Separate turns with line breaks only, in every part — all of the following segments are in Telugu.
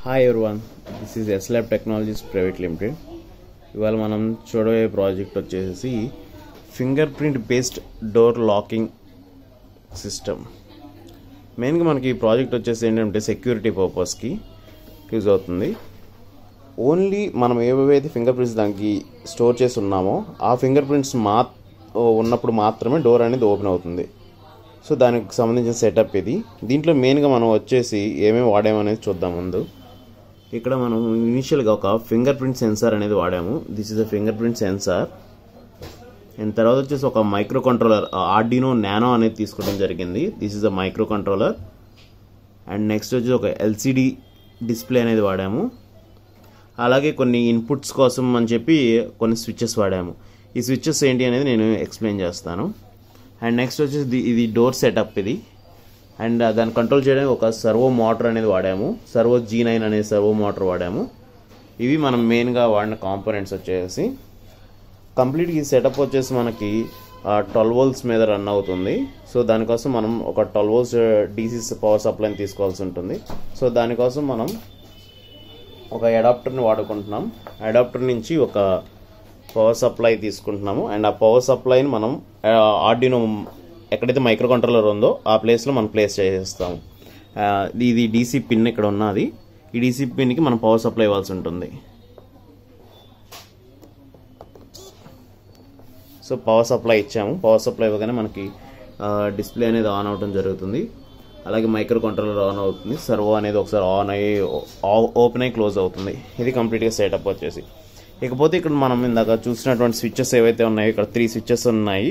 Hi everyone this is S lab technologies private limited ఇవాళ మనం చూడబోయే ప్రాజెక్ట్ వచ్చేసి finger print based door locking system మెయిన్గా మనకి ఈ ప్రాజెక్ట్ వచ్చేసి ఏంటంటే సెక్యూరిటీ పర్పస్కి యూజ్ అవుతుంది ఓన్లీ మనం ఏవేవైతే ఫింగర్ ప్రింట్స్ దానికి స్టోర్ చేసి ఉన్నామో ఆ ఫింగర్ ప్రింట్స్ మా ఉన్నప్పుడు మాత్రమే డోర్ అనేది ఓపెన్ అవుతుంది సో దానికి సంబంధించిన సెటప్ ఇది దీంట్లో మెయిన్గా మనం వచ్చేసి ఏమేమి వాడామనేది చూద్దాం ముందు ఇక్కడ మనం ఇనిషియల్గా ఒక ఫింగర్ ప్రింట్ సెన్సార్ అనేది వాడాము this is a finger print sensor and తర్వాత వచ్చేసి ఒక మైక్రో కంట్రోలర్ ఆర్డినో నానో అనేది తీసుకోవడం జరిగింది this is a micro controller and next వచ్చి ఒక ఎల్సిడి డిస్ప్లే అనేది వాడాము అలాగే కొన్ని ఇన్పుట్స్ కోసం అని చెప్పి కొన్ని స్విచ్చెస్ వాడాము ఈ స్విచ్చెస్ ఏంటి అనేది నేను ఎక్స్ప్లెయిన్ చేస్తాను అండ్ నెక్స్ట్ వచ్చేసి ది- ఇది డోర్ సెటప్ ఇది అండ్ దాన్ని కంట్రోల్ చేయడానికి ఒక సర్వో మోటార్ అనేది వాడాము సర్వో జీ నైన్ అనే సర్వో మోటార్ వాడాము ఇవి మనం మెయిన్గా వాడిన కాంపోనెంట్స్ వచ్చేసి కంప్లీట్గా ఈ సెటప్ వచ్చేసి మనకి ట్వెల్వ్ వోల్స్ మీద రన్ అవుతుంది సో దానికోసం మనం ఒక ట్వెల్వ్ వోల్స్ డీసీ పవర్ సప్లైని తీసుకోవాల్సి ఉంటుంది సో దానికోసం మనం ఒక అడాప్టర్ని వాడుకుంటున్నాం అడాప్టర్ నుంచి ఒక పవర్ సప్లై తీసుకుంటున్నాము అండ్ ఆ పవర్ సప్లైని మనం ఆర్డినో ఎక్కడైతే మైక్రో కంట్రోలర్ ఉందో ఆ ప్లేస్లో మనం ప్లేస్ చేసేస్తాము ఆ, ఇది డీసీ పిన్ ఇక్కడ ఉన్నది ఈ డీసీ పిన్కి మనం పవర్ సప్లై ఇవ్వాల్సి ఉంటుంది సో పవర్ సప్లై ఇచ్చాము పవర్ సప్లై ఇవ్వగానే మనకి డిస్ప్లే అనేది ఆన్ అవడం జరుగుతుంది అలాగే మైక్రో కంట్రోలర్ ఆన్ అవుతుంది సర్వో అనేది ఒకసారి ఆన్ అయ్యి ఓపెన్ అయ్యి క్లోజ్ అవుతుంది ఇది కంప్లీట్గా సెటప్ వచ్చేసి ఇకపోతే ఇక్కడ మనం ఇందాక చూసినటువంటి స్విచ్చెస్ ఏవైతే ఉన్నాయో ఇక్కడ త్రీ స్విచ్చెస్ ఉన్నాయి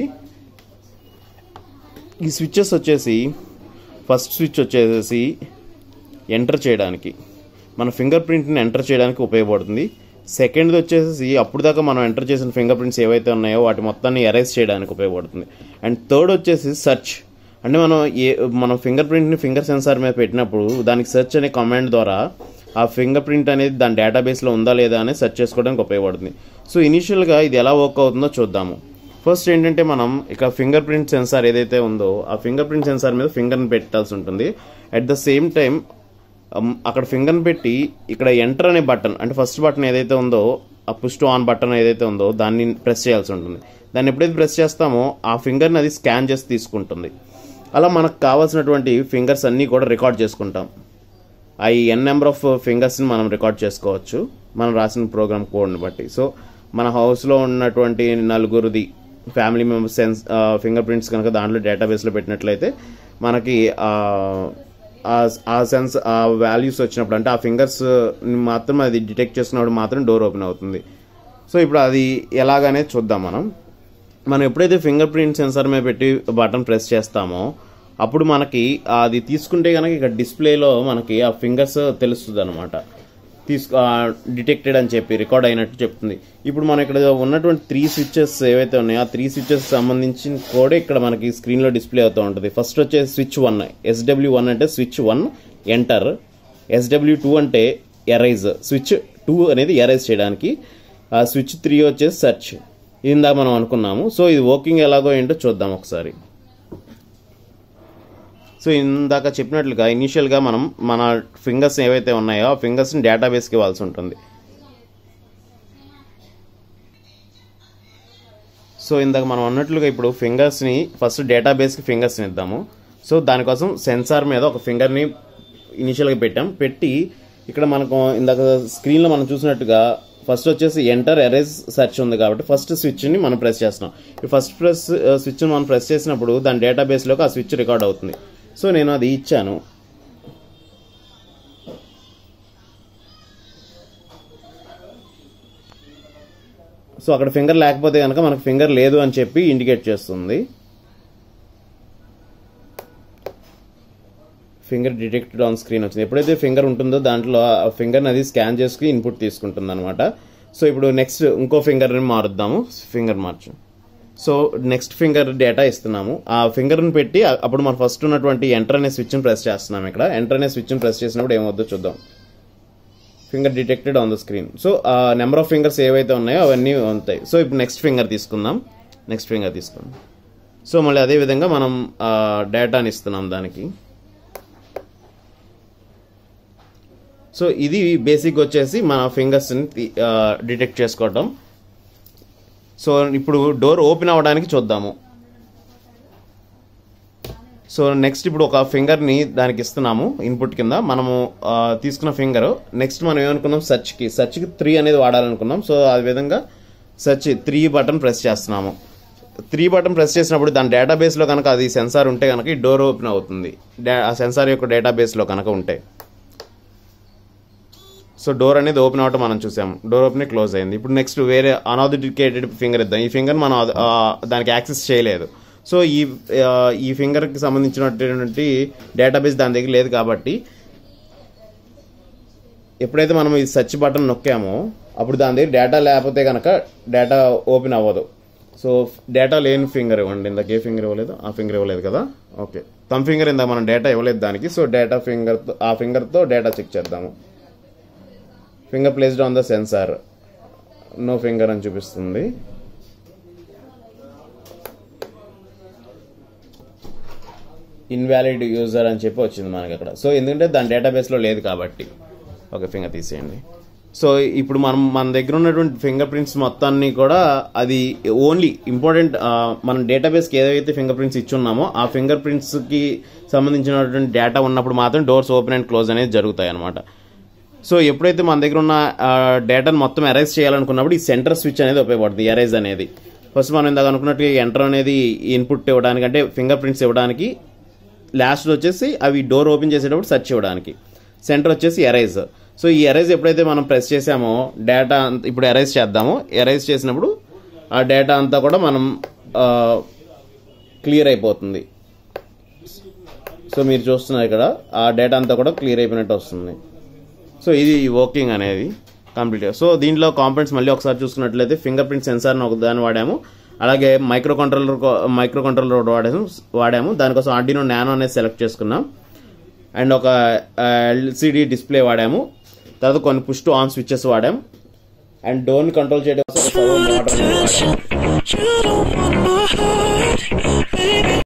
ఈ స్విచ్చెస్ వచ్చేసి ఫస్ట్ స్విచ్ వచ్చేసి ఎంటర్ చేయడానికి మన ఫింగర్ ప్రింట్ని ఎంటర్ చేయడానికి ఉపయోగపడుతుంది సెకండ్ది వచ్చేసి అప్పుడు దాకా మనం ఎంటర్ చేసిన ఫింగర్ ప్రింట్స్ ఏవైతే ఉన్నాయో వాటి మొత్తాన్ని ఎరేజ్ చేయడానికి ఉపయోగపడుతుంది అండ్ థర్డ్ వచ్చేసి సెర్చ్ అంటే మనం ఏ మనం ఫింగర్ ప్రింట్ని ఫింగర్ సెన్సార్ మీద పెట్టినప్పుడు దానికి సెర్చ్ అనే కమాండ్ ద్వారా ఆ ఫింగర్ ప్రింట్ అనేది దాని డేటాబేస్లో ఉందా లేదా అనేది సెర్చ్ చేసుకోవడానికి ఉపయోగపడుతుంది సో ఇనిషియల్గా ఇది ఎలా వర్క్ అవుతుందో చూద్దాము ఫస్ట్ ఏంటంటే మనం ఇక ఫింగర్ ప్రింట్ సెన్సార్ ఏదైతే ఉందో ఆ ఫింగర్ ప్రింట్ సెన్సార్ మీద ఫింగర్ని పెట్టాల్సి ఉంటుంది అట్ ద సేమ్ టైం అక్కడ ఫింగర్ని పెట్టి ఇక్కడ ఎంటర్ అనే బటన్ అంటే ఫస్ట్ బటన్ ఏదైతే ఉందో ఆ పుష్ టు ఆన్ బటన్ ఏదైతే ఉందో దాన్ని ప్రెస్ చేయాల్సి ఉంటుంది దాన్ని ఎప్పుడైతే ప్రెస్ చేస్తామో ఆ ఫింగర్ని అది స్కాన్ చేసి తీసుకుంటుంది అలా మనకు కావాల్సినటువంటి ఫింగర్స్ అన్నీ కూడా రికార్డ్ చేసుకుంటాం ఆ ఎన్ నెంబర్ ఆఫ్ ఫింగర్స్ని మనం రికార్డ్ చేసుకోవచ్చు మనం రాసిన ప్రోగ్రామ్ కోడ్ని బట్టి సో మన హౌస్లో ఉన్నటువంటి నలుగురిది family members sense finger prints కనుక దాంట్లో డేటాబేస్లో పెట్టినట్లయితే మనకి ఆ, ఆ- ఆ సెన్స్ ఆ వాల్యూస్ వచ్చినప్పుడు అంటే ఆ ఫింగర్స్ మాత్రం అది డిటెక్ట్ చేసినప్పుడు మాత్రం డోర్ ఓపెన్ అవుతుంది సో ఇప్పుడు అది ఎలాగనేది చూద్దాం మనం మనం ఎప్పుడైతే ఫింగర్ ప్రింట్ సెన్సార్ మీద పెట్టి బటన్ ప్రెస్ చేస్తామో అప్పుడు మనకి అది తీసుకుంటే కనుక ఇక్కడ డిస్ప్లేలో మనకి ఆ ఫింగర్స్ తెలుస్తుంది అనమాట తీసుకు డిటెక్టెడ్ అని చెప్పి రికార్డ్ అయినట్టు చెప్తుంది ఇప్పుడు మనం ఇక్కడ ఉన్నటువంటి త్రీ స్విచ్చెస్ ఏవైతే ఉన్నాయో ఆ త్రీ స్విచ్చెస్ సంబంధించిన కూడా ఇక్కడ మనకి స్క్రీన్లో డిస్ప్లే అవుతూ ఉంటుంది ఫస్ట్ వచ్చేసి స్విచ్ వన్ ఎస్డబ్ల్యూ వన్ అంటే switch one enter SW two అంటే ఎరైజ్ స్విచ్ టూ అనేది ఎరైజ్ చేయడానికి ఆ స్విచ్ త్రీ వచ్చేసి సెర్చ్ ఇందాక మనం అనుకున్నాము సో ఇది వర్కింగ్ ఎలాగో ఏంటో చూద్దాం ఒకసారి సో ఇందాక చెప్పినట్లుగా ఇనీషియల్గా మనం మన ఫింగర్స్ ఏవైతే ఉన్నాయో ఆ ఫింగర్స్ని డేటాబేస్కి ఇవ్వాల్సి ఉంటుంది సో ఇందాక మనం అన్నట్లుగా ఇప్పుడు ఫింగర్స్ని ఫస్ట్ డేటాబేస్కి ఫింగర్స్ని ఇద్దాము సో దానికోసం సెన్సార్ మీద ఒక ఫింగర్ని ఇనిషియల్గా పెట్టాం పెట్టి ఇక్కడ మనకు ఇందాక స్క్రీన్లో మనం చూసినట్టుగా ఫస్ట్ వచ్చేసి ఎంటర్ ఎరేజ్ సెర్చ్ ఉంది కాబట్టి ఫస్ట్ స్విచ్ని మనం ప్రెస్ చేస్తున్నాం ఈ ఫస్ట్ ప్రెస్ స్విచ్ని మనం ప్రెస్ చేసినప్పుడు దాని డేటాబేస్లోకి ఆ స్విచ్ రికార్డ్ అవుతుంది సో నేను అది ఇచ్చాను సో అక్కడ ఫింగర్ లేకపోతే కనుక మనకు ఫింగర్ లేదు అని చెప్పి ఇండికేట్ చేస్తుంది ఫింగర్ డిటెక్టెడ్ ఆన్ స్క్రీన్ వచ్చింది ఎప్పుడైతే ఫింగర్ ఉంటుందో దాంట్లో ఆ ఫింగర్ని అది స్కాన్ చేసుకుని ఇన్పుట్ తీసుకుంటుంది అనమాట సో ఇప్పుడు నెక్స్ట్ ఇంకో ఫింగర్ని మారుద్దాము ఫింగర్ మార్చు సో నెక్స్ట్ ఫింగర్ డేటా ఇస్తున్నాము ఆ ఫింగర్ని పెట్టి ఆ- అప్పుడు మనం ఫస్ట్ ఉన్నటువంటి ఎంటర్ అనే స్విచ్ని ప్రెస్ చేస్తున్నాం ఇక్కడ ఎంటర్ అనే స్విచ్ని ప్రెస్ చేసినప్పుడు ఏమవుద్దో చూద్దాం finger detected on the screen so ఆ నెంబర్ ఆఫ్ ఫింగర్స్ ఏవైతే ఉన్నాయో అవన్నీ ఉంటాయి సో ఇప్పుడు నెక్స్ట్ ఫింగర్ తీసుకుందాం నెక్స్ట్ ఫింగర్ తీసుకుందాం సో మళ్ళీ అదే విధంగా మనం డేటాని ఇస్తున్నాం దానికి సో ఇది బేసిక్ వచ్చేసి మన ఫింగర్స్ని డిటెక్ట్ చేసుకోవటం సో ఇప్పుడు డోర్ ఓపెన్ అవ్వడానికి చూద్దాము సో నెక్స్ట్ ఇప్పుడు ఒక ఫింగర్ని దానికి ఇస్తున్నాము ఇన్పుట్ కింద మనము ఆ, తీసుకున్న ఫింగర్ నెక్స్ట్ మనం ఏమనుకున్నాం సర్చ్కి సర్చ్కి త్రీ అనేది వాడాలనుకున్నాం సో ఆ విధంగా సర్చ్ త్రీ బటన్ ప్రెస్ చేస్తున్నాము త్రీ బటన్ ప్రెస్ చేసినప్పుడు దాని డేటాబేస్లో కనుక అది సెన్సార్ ఉంటే కనుక ఈ డోర్ ఓపెన్ అవుతుంది డా- ఆ సెన్సార్ యొక్క డేటాబేస్లో కనుక ఉంటే సో డోర్ అనేది ఓపెన్ అవటం మనం చూసాం డోర్ ఓపెన్ క్లోజ్ అయింది ఇప్పుడు నెక్స్ట్ వేరే అనాథికేటెడ్ ఫింగర్ ఇద్దాం ఈ ఫింగర్ మనం అద- ఆ, దానికి యాక్సెస్ చేయలేదు సో ఈ ఆ, ఈ ఫింగర్కి సంబంధించినటువంటి డేటాబేస్ దాని దగ్గర లేదు కాబట్టి ఎప్పుడైతే మనం ఈ సర్చ్ బటన్ నొక్కామో అప్పుడు దాని దగ్గర డేటా లేకపోతే కనుక డేటా ఓపెన్ అవ్వదు సో డేటా లేని ఫింగర్ ఇవ్వండి ఇందాక ఏ ఫింగర్ ఇవ్వలేదు ఆ ఫింగర్ ఇవ్వలేదు కదా ఓకే తమ్ ఫింగర్ ఇందాక మనం డేటా ఇవ్వలేదు దానికి సో డేటా ఫింగర్తో ఆ ఫింగర్తో డేటా చెక్ చేద్దాము finger placed on the sensor no finger అని చూపిస్తుంది ఇన్వాలిడ్ యూజర్ అని చెప్పి వచ్చింది మనకి అక్కడ సో ఎందుకంటే దాని డేటాబేస్లో లేదు కాబట్టి ఓకే ఫింగర్ తీసేయండి సో ఇప్పుడు మనం మన దగ్గర ఉన్నటువంటి ఫింగర్ ప్రింట్స్ మొత్తాన్ని కూడా అది ఓన్లీ ఇంపార్టెంట్ మన డేటాబేస్కి ఏదైతే ఫింగర్ ప్రింట్స్ ఇచ్చున్నామో ఆ ఫింగర్ ప్రింట్స్కి సంబంధించినటువంటి డేటా ఉన్నప్పుడు మాత్రం డోర్స్ ఓపెన్ అండ్ క్లోజ్ అనేది జరుగుతాయి అనమాట సో ఎప్పుడైతే మన దగ్గర ఉన్న డేటాను మొత్తం ఎరైజ్ చేయాలనుకున్నప్పుడు ఈ సెంటర్ స్విచ్ అనేది ఉపయోగపడుతుంది ఎరైజ్ అనేది ఫస్ట్ మనం ఇందాక అనుకున్నట్టు ఎంటర్ అనేది ఇన్పుట్ ఇవ్వడానికి అంటే ఫింగర్ ప్రింట్స్ ఇవ్వడానికి లాస్ట్ వచ్చేసి అవి డోర్ ఓపెన్ చేసేటప్పుడు సెర్చ్ ఇవ్వడానికి సెంటర్ వచ్చేసి ఎరైజ్ సో ఈ ఎరైజ్ ఎప్పుడైతే మనం ప్రెస్ చేసామో డేటా ఇప్పుడు ఎరైజ్ చేద్దామో ఎరైజ్ చేసినప్పుడు ఆ డేటా అంతా కూడా మనం క్లియర్ అయిపోతుంది సో మీరు చూస్తున్నారు ఇక్కడ ఆ డేటా అంతా కూడా క్లియర్ అయిపోయినట్టు వస్తుంది సో ఇది వర్కింగ్ అనేది కంప్లీట్గా సో దీంట్లో కాంపోనెంట్స్ మళ్ళీ ఒకసారి చూసుకున్నట్లయితే ఫింగర్ ప్రింట్ సెన్సార్ని ఒక దాన్ని వాడాము అలాగే మైక్రో కంట్రోలర్ మైక్రో కంట్రోలర్ ఒకటి వాడాము వాడాము దానికోసం ఆర్డినో నానో అనేది సెలెక్ట్ చేసుకున్నాం అండ్ ఒక ఎల్సిడి డిస్ప్లే వాడాము తర్వాత కొన్ని పుష్ టు ఆన్ స్విచ్చెస్ వాడాం అండ్ డోర్ని కంట్రోల్ చేయడం కోసం ఒక సర్వో మోటార్ అనేది వాడాము
You don't want my heart, baby.